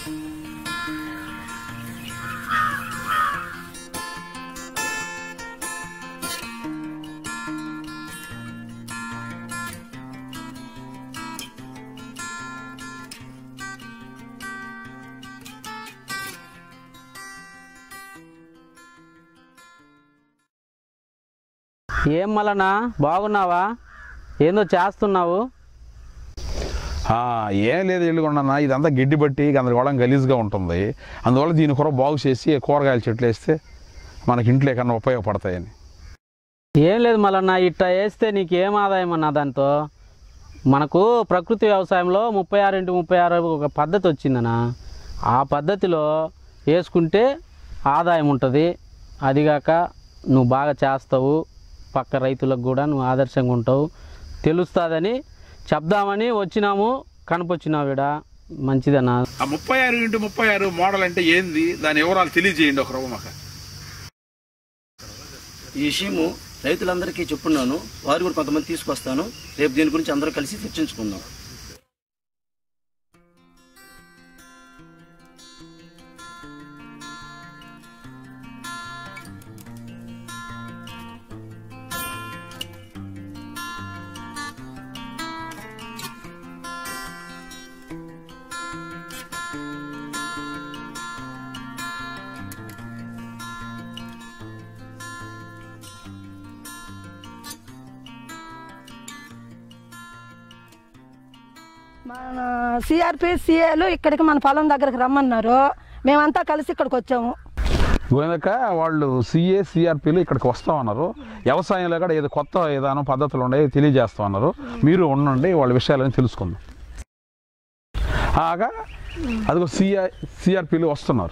ఏం మలనా బాగున్నావా ఏందో చేస్తున్నావు ఆ, ఏం లేదు ఎల్లుకొండన్న ఇదంతా గిడ్డి బట్టి గందరగోళం గలీజ్గా ఉంటుంది అందువల్ల దీని కూర బాగు చేసి కూరగాయల చెట్లు వేస్తే మనకి ఇంట్లో కన్నా ఉపయోగపడతాయని ఏం లేదు మలన్నా ఇట్లా వేస్తే నీకు ఏం ఆదాయం అన్నా దాంతో మనకు ప్రకృతి వ్యవసాయంలో ముప్పై ఆరు ఇంటూ ముప్పై ఆరు ఒక పద్ధతి వచ్చిందనా ఆ పద్ధతిలో వేసుకుంటే ఆదాయం ఉంటుంది అదిగాక నువ్వు బాగా చేస్తావు పక్క రైతులకు కూడా నువ్వు ఆదర్శంగా ఉంటావు తెలుస్తుందని చెప్దామని వచ్చినాము కనపొచ్చినావు ఇడ మంచిదన్నా ఆ ముప్పై ఆరు ఇంటూ ముప్పై ఆరు మోడల్ అంటే ఏంది దాని వివరాలు తెలియజేయండి ఒక రవ్వ మాకు ఈ విషయము రైతులందరికీ చెప్పున్నాను వారు కూడా కొంతమంది తీసుకొస్తాను రేపు దీని గురించి అందరూ కలిసి చర్చించుకుందాం మన సిఆర్పి సిఏలు ఇక్కడికి మన పొలం దగ్గరికి రమ్మన్నారు మేమంతా కలిసి ఇక్కడికి వచ్చాము గోవిందక్క వాళ్ళు సిఏ సిఆర్పీలు ఇక్కడికి వస్తా ఉన్నారు వ్యవసాయంలో కూడా ఏదో కొత్త విధానం పద్ధతులు ఉన్నాయి తెలియజేస్తా ఉన్నారు మీరు ఉండండి వాళ్ళ విషయాలని తెలుసుకుందాం ఆగా అదిగో సిఆర్ సిఆర్పీలు వస్తున్నారు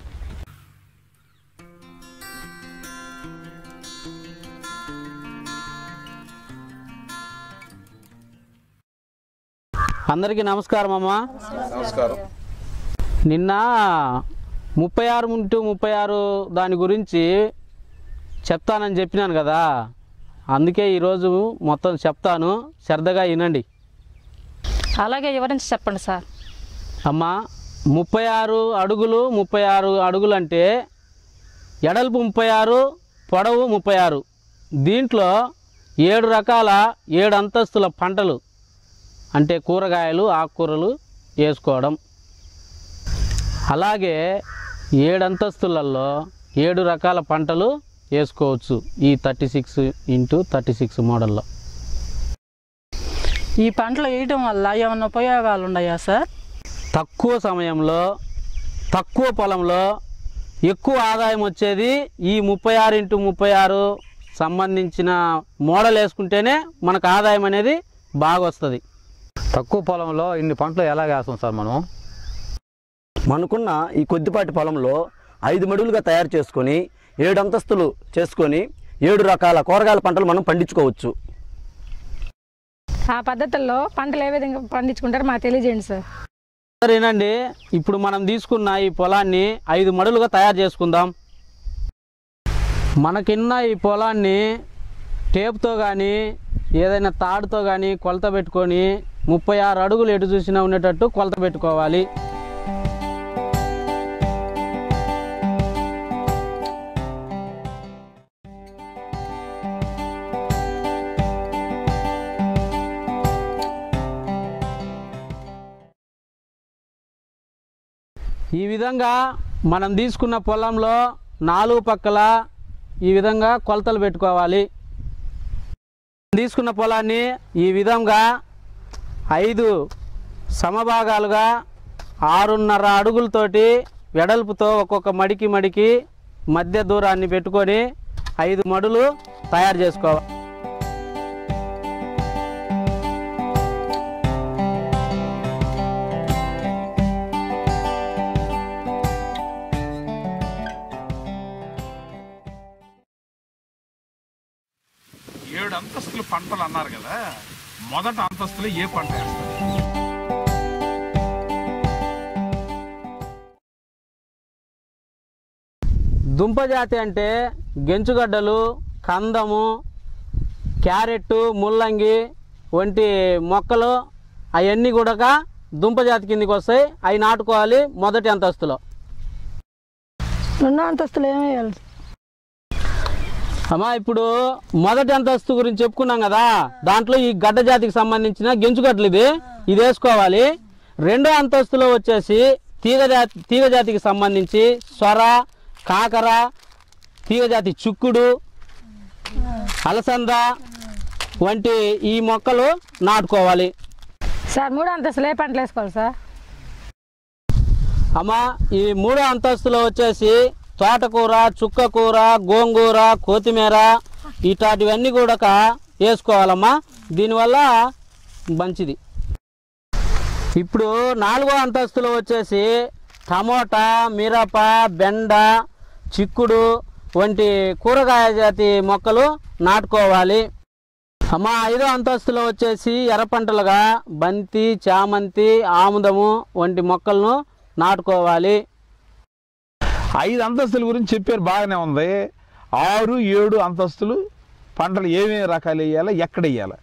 అందరికీ నమస్కారం అమ్మా నమస్కారం నిన్న ముప్పై ఆరు ఇంటూ ముప్పై ఆరు దాని గురించి చెప్తానని చెప్పినాను కదా అందుకే ఈరోజు మొత్తం చెప్తాను శ్రద్ధగా వినండి అలాగే వివరించి చెప్పండి సార్ అమ్మా ముప్పై ఆరు అడుగులు ముప్పై ఆరు అడుగులు అంటే ఎడల్పు ముప్పై ఆరు పొడవు ముప్పై ఆరు దీంట్లో ఏడు రకాల ఏడు అంతస్తుల పంటలు అంటే కూరగాయలు ఆకుకూరలు వేసుకోవడం అలాగే ఏడు అంతస్తులలో ఏడు రకాల పంటలు వేసుకోవచ్చు ఈ thirty six into thirty six మోడల్లో ఈ పంటలు వేయటం వల్ల ఏమైనా ఉపయోగాలు ఉన్నాయా సార్ తక్కువ సమయంలో తక్కువ పొలంలో ఎక్కువ ఆదాయం వచ్చేది ఈ ముప్పై ఆరు ఇంటూ ముప్పై ఆరు సంబంధించిన మోడల్ వేసుకుంటేనే మనకు ఆదాయం అనేది బాగా వస్తుంది తక్కువ పొలంలో ఇన్ని పంటలు ఎలా వేస్తాం సార్ మనం మనకున్న ఈ కొద్దిపాటి పొలంలో ఐదు మడులుగా తయారు చేసుకొని ఏడు అంతస్తులు చేసుకొని ఏడు రకాల కూరగాయల పంటలు మనం పండించుకోవచ్చు ఆ పద్ధతుల్లో పంటలు ఏ విధంగా పండించుకుంటారో మాకు తెలియజేయండి సార్ సరేనండి ఇప్పుడు మనం తీసుకున్న ఈ పొలాన్ని ఐదు మడులుగా తయారు చేసుకుందాం మనకిన్న ఈ పొలాన్ని టేపుతో కానీ ఏదైనా తాడుతో కానీ కొలత పెట్టుకొని ముప్పై ఆరు అడుగులు ఎటు చూసినా ఉండేటట్టు కొలత పెట్టుకోవాలి ఈ విధంగా మనం తీసుకున్న పొలంలో నాలుగు పక్కల ఈ విధంగా కొలతలు పెట్టుకోవాలి తీసుకున్న పొలాన్ని ఈ విధంగా ఐదు సమభాగాలుగా ఆరున్నర అడుగులతోటి వెడల్పుతో ఒక్కొక్క మడికి మడికి మధ్య దూరాన్ని పెట్టుకొని ఐదు మడులు తయారు చేసుకోవాలి ఏడు అంతస్తులు పంటలు అన్నారు కదా మొదట అంతస్తులు ఏ పంట వేస్తారు దుంపజాతి అంటే గెంచుగడ్డలు కందము క్యారెట్ ముల్లంగి వంటి మొక్కలు అవన్నీ కూడా దుంప జాతి కిందికి వస్తాయి అవి నాటుకోవాలి మొదటి అంతస్తులో రెండో అంతస్తులు ఏమి వేయాలి అమ్మా ఇప్పుడు మొదటి అంతస్తు గురించి చెప్పుకున్నాం కదా దాంట్లో ఈ గడ్డ జాతికి సంబంధించిన గెంచుగడ్డలు ఇది ఇది వేసుకోవాలి రెండో అంతస్తులో వచ్చేసి తీగ జాతి తీగ జాతికి సంబంధించి స్వర కాకర తీగ జాతి చుక్కుడు అలసంద వంటి ఈ మొక్కలు నాటుకోవాలి సార్ మూడు అంతస్తులు ఏ పంటలు వేసుకోవాలి సార్ అమ్మా ఈ మూడో అంతస్తులో వచ్చేసి తోటకూర చుక్కకూర గోంగూర కొత్తిమీర ఇట్లాంటివన్నీ కూడా వేసుకోవాలమ్మా దీనివల్ల మంచిది ఇప్పుడు నాలుగో అంతస్తులో వచ్చేసి టమోటా మిరప బెండ చిక్కుడు వంటి కూరగాయ జాతి మొక్కలు నాటుకోవాలి అమ్మ ఐదో అంతస్తులో వచ్చేసి ఎర్ర పంటలుగా బంతి చామంతి ఆముదము వంటి మొక్కలను నాటుకోవాలి ఐదు అంతస్తుల గురించి చెప్పారు బాగానే ఉంది ఆరు ఏడు అంతస్తులు పంటలు ఏమేమి రకాలు వేయాలి ఎక్కడ వేయాలి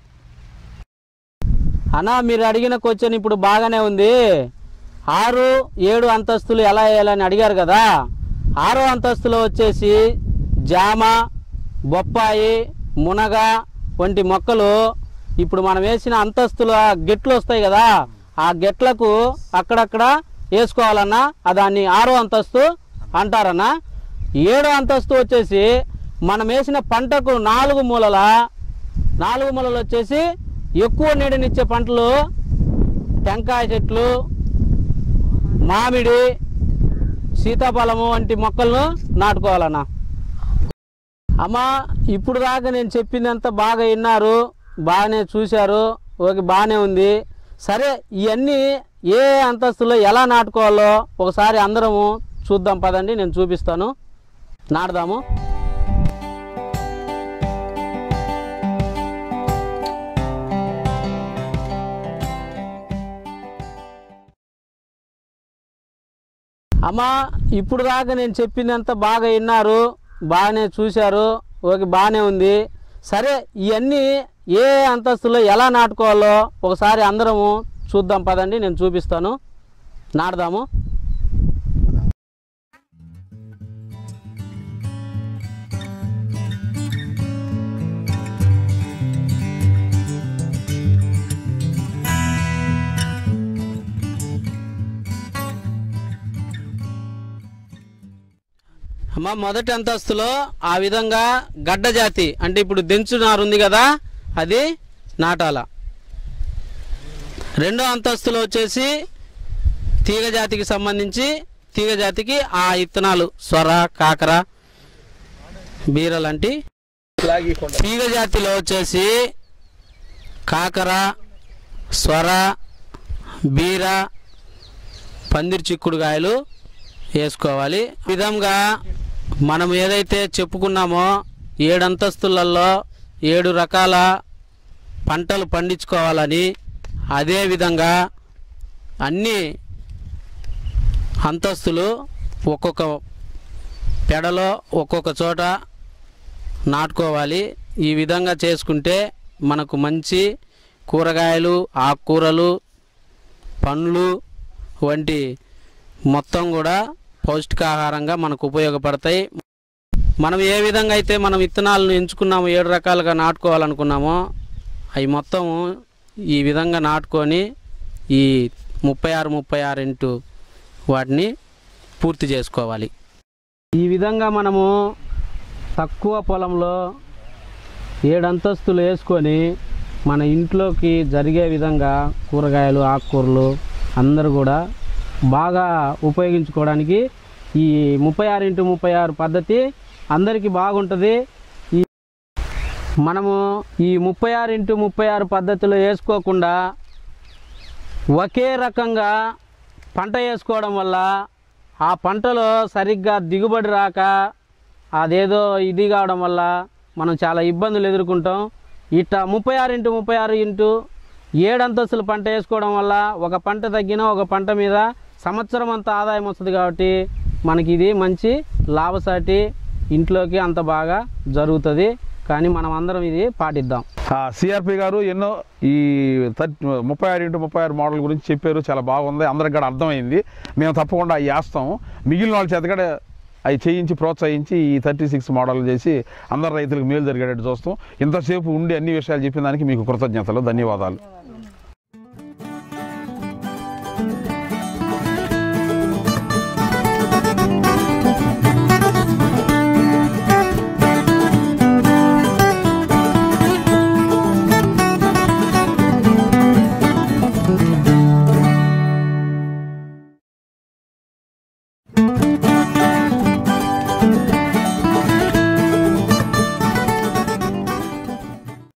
అన్నా మీరు అడిగిన క్వశ్చన్ ఇప్పుడు బాగానే ఉంది ఆరు ఏడు అంతస్తులు ఎలా వేయాలని అడిగారు కదా ఆరో అంతస్తులో వచ్చేసి జామ బొప్పాయి మునగ వంటి మొక్కలు ఇప్పుడు మనం వేసిన అంతస్తుల గెట్లు వస్తాయి కదా ఆ గెట్లకు అక్కడక్కడ వేసుకోవాలన్నా ఆ దాన్ని ఆరో అంతస్తు అంటారన్నా ఏడో అంతస్తు వచ్చేసి మనం వేసిన పంటకు నాలుగు మూలల నాలుగు మూలలు వచ్చేసి ఎక్కువ నీడనిచ్చే పంటలు టెంకాయ చెట్లు మామిడి సీతాఫలము వంటి మొక్కలను నాటుకోవాలన్నా అమ్మా ఇప్పుడు దాకా నేను చెప్పిందంతా బాగా విన్నారు బాగానే చూశారు ఓకే బాగానే ఉంది సరే ఇవన్నీ ఏ అంతస్తులో ఎలా నాటుకోవాలో ఒకసారి అందరము చూద్దాం పదండి నేను చూపిస్తాను నాటుదాము అమ్మా ఇప్పుడు దాకా నేను చెప్పిందంతా బాగా విన్నారు బాగానే చూశారు ఓకే బాగానే ఉంది సరే ఇవన్నీ ఏ అంతస్తులో ఎలా నాటుకోవాలో ఒకసారి అందరము చూద్దాం పదండి నేను చూపిస్తాను నాటుదాము అమ్మ మొదటి అంతస్తులో ఆ విధంగా గడ్డ జాతి అంటే ఇప్పుడు దెంచు నారు ఉంది కదా అది నాటాల రెండో అంతస్తులో వచ్చేసి తీగ జాతికి సంబంధించి తీగ జాతికి ఆ ఇత్తనాలు స్వర కాకర బీర లాంటి తీగ జాతిలో వచ్చేసి కాకర స్వర బీర పందిరి చిక్కుడుకాయలు వేసుకోవాలి ఈ విధంగా మనం ఏదైతే చెప్పుకున్నామో ఏడు అంతస్తులలో ఏడు రకాల పంటలు పండించుకోవాలని అదే విధంగా అన్ని అంతస్తులు ఒక్కొక్క పెడలో ఒక్కొక్క చోట నాటుకోవాలి ఈ విధంగా చేసుకుంటే మనకు మంచి కూరగాయలు ఆకుకూరలు పండ్లు వంటి మొత్తం కూడా పౌష్టికాహారంగా మనకు ఉపయోగపడతాయి మనం ఏ విధంగా అయితే మనం విత్తనాలను ఎంచుకున్నామో ఏడు రకాలుగా నాటుకోవాలనుకున్నామో అవి మొత్తం ఈ విధంగా నాటుకొని ఈ ముప్పై ఆరు ముప్పై ఆరు ఇంటూ వాటిని పూర్తి చేసుకోవాలి ఈ విధంగా మనము తక్కువ పొలంలో ఏడు అంతస్తులు వేసుకొని మన ఇంట్లోకి జరిగే విధంగా కూరగాయలు ఆకుకూరలు అందరూ కూడా బాగా ఉపయోగించుకోవడానికి ఈ ముప్పై ఆరు ఇంటూ ముప్పై ఆరు పద్ధతి అందరికీ బాగుంటుంది ఈ మనము ఈ ముప్పై ఆరు ఇంటూ ముప్పై ఆరు పద్ధతిలో వేసుకోకుండా ఒకే రకంగా పంట వేసుకోవడం వల్ల ఆ పంటలో సరిగ్గా దిగుబడి రాక అదేదో ఇది కావడం వల్ల మనం చాలా ఇబ్బందులు ఎదుర్కొంటాం ఇట్లా ముప్పై ఆరు ఇంటూ ముప్పై ఆరు ఇంటూ ఏడు అంతస్తుల పంట వేసుకోవడం వల్ల ఒక పంట తగ్గినా ఒక పంట మీద సంవత్సరం అంత ఆదాయం వస్తుంది కాబట్టి మనకి ఇది మంచి లాభసాటి ఇంట్లోకి అంత బాగా జరుగుతుంది కానీ మనం అందరం ఇది పాటిద్దాం సిఆర్పి గారు ఎన్నో ఈ థర్టీ ముప్పై ఆరు ఇంటూ ముప్పై ఆరు మోడల్ గురించి చెప్పారు చాలా బాగుంది అందరికి కూడా అర్థమైంది మేము తప్పకుండా అవి వేస్తాము మిగిలిన వాళ్ళ చేత కూడా అవి చేయించి ప్రోత్సహించి ఈ థర్టీ సిక్స్ మోడల్ చేసి అందరు రైతులకు మేలు జరిగేటట్టు చూస్తాం ఇంతసేపు ఉండి అన్ని విషయాలు చెప్పిన దానికి మీకు కృతజ్ఞతలు ధన్యవాదాలు